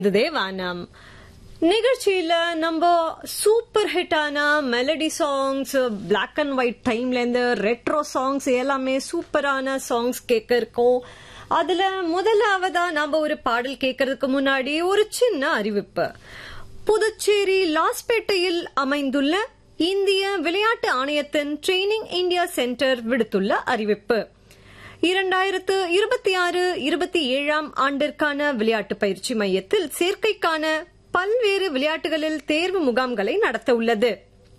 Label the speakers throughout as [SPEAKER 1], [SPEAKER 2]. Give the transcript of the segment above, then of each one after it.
[SPEAKER 1] இதுதே வானம் நிகழ்ச்சியில நம்ம சூப்பர் ஹிட்டான melody songs black and white டைம்ல இருந்து ரெட்ரோ சாங்ஸ் எல்லாமே சூப்பரான சாங்ஸ் கேட்க இருக்கோம் அதுல முதலாவதா நம்ம ஒரு பாடல் கேட்கறதுக்கு முன்னாடி ஒரு சின்ன அறிவிப்பு புதுச்சேரி லாஸ்பேட்டையில் அமைந்துள்ள இந்திய விளையாட்டு ஆணையத்தின் ட்ரெய்னிங் இந்தியா சென்டர் விடுத்துள்ள அறிவிப்பு இரண்டாயிரத்து இருபத்தி ஆறு இருபத்தி ஏழாம் ஆண்டிற்கான விளையாட்டு பயிற்சி மையத்தில் சேர்க்கைக்கான பல்வேறு விளையாட்டுகளில் தேர்வு முகாம்களை நடத்த உள்ளது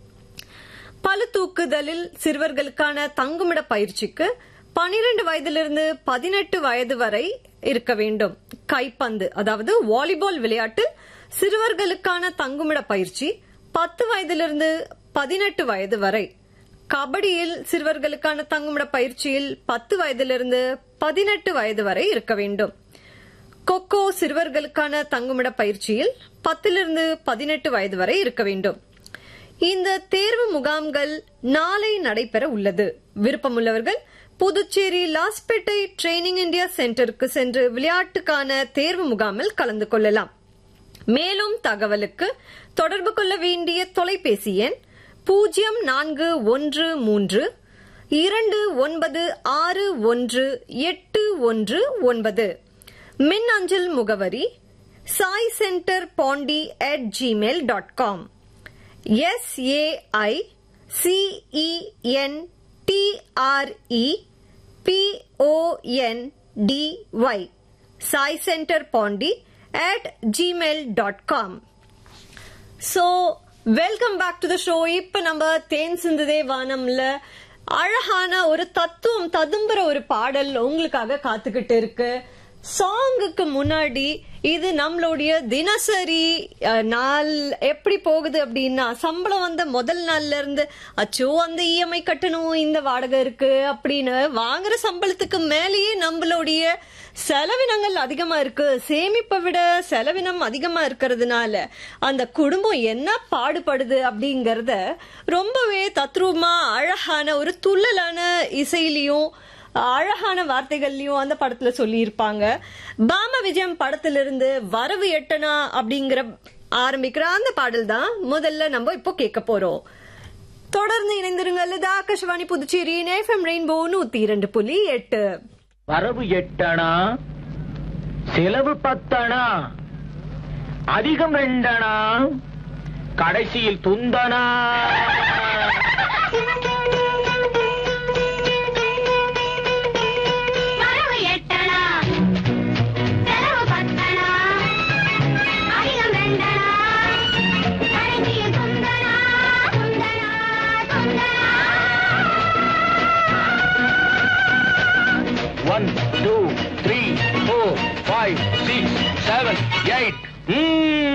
[SPEAKER 1] பளு தூக்குதலில் சிறுவர்களுக்கான தங்குமிட பயிற்சிக்கு பனிரெண்டு வயதிலிருந்து பதினெட்டு வயது வரை இருக்க வேண்டும் கைப்பந்து அதாவது வாலிபால் விளையாட்டில் சிறுவர்களுக்கான தங்குமிட பயிற்சி பத்து வயதிலிருந்து பதினெட்டு வயது வரை கபடியில் சிறுவர்களுக்கான தங்குமிட பயிற்சியில் பத்து வயதிலிருந்து பதினெட்டு வயது வரை இருக்க வேண்டும் கொக்கோ சிறுவர்களுக்கான தங்குமிட பயிற்சியில் பத்திலிருந்து பதினெட்டு வயது வரை இருக்க வேண்டும் இந்த தேர்வு முகாம்கள் நாளை நடைபெற உள்ளது விருப்பமுள்ளவர்கள் புதுச்சேரி லாஸ்பேட்டை ட்ரெய்னிங் இந்தியா சென்டருக்கு சென்று விளையாட்டுக்கான தேர்வு முகாமில் கலந்து கொள்ளலாம் மேலும் தகவலுக்கு தொடர்பு கொள்ள வேண்டிய தொலைபேசி எண் பூஜ்ஜியம் நான்கு ஒன்று மூன்று இரண்டு ஒன்பது ஆறு ஒன்று எட்டு ஒன்று ஒன்பது மின் அஞ்சல் முகவரி SAI centre Pondy at Gmail dot com S A I C E N T R E P O N D Y SAI centre Pondy at Gmail dot com so welcome back to the show இப்ப நம்ம தேன் சிந்துதே வானம்ல அழகான ஒரு தத்துவம் ததும்புற ஒரு பாடல் உங்களுக்காக காத்துக்கிட்டு இருக்கு சாங்குக்கு முன்னாடி இது நம்மளுடைய தினசரி அஹ், நாள் எப்படி போகுது அப்படின்னா சம்பளம் வந்த முதல் நாள்ல இருந்து அச்சோ அந்த இஎம்ஐ கட்டணும் இந்த வாடகை இருக்கு அப்படின்னு வாங்குற சம்பளத்துக்கு மேலேயே நம்மளுடைய செலவினங்கள் அதிகமா இருக்கு சேமிப்பை விட செலவினம் அதிகமா இருக்கிறதுனால அந்த குடும்பம் என்ன பாடுபடுது அப்படிங்கறத ரொம்பவே தத்ரூபமா அழகான ஒரு துள்ளலான இசையிலையும் அழகான வார்த்தைகள்லயும் அந்த படத்துல சொல்லியிருப்பாங்க பாம விஜயம் படத்திலிருந்து வரவு எட்டனா அப்படிங்கிற ஆரம்பிக்கிற அந்த பாடல் தான் முதல்ல நம்ம இப்போ கேட்க போறோம் தொடர்ந்து இணைந்திருங்கள் இது ஆகாஷவாணி புதுச்சேரி எஃப்எம் ரெயின்போ நூத்தி இரண்டு புள்ளி எட்டு
[SPEAKER 2] வரவு எட்டணா செலவு பத்தணா அதிகம் ரெண்டணா கடைசியில் துந்தனா
[SPEAKER 3] வரவு எட்டணா செலவு பத்தணா அதிகம் ரெண்டணா கடைசியில் துந்தனா துந்தனா துந்தனா
[SPEAKER 2] one two three four five six seven eight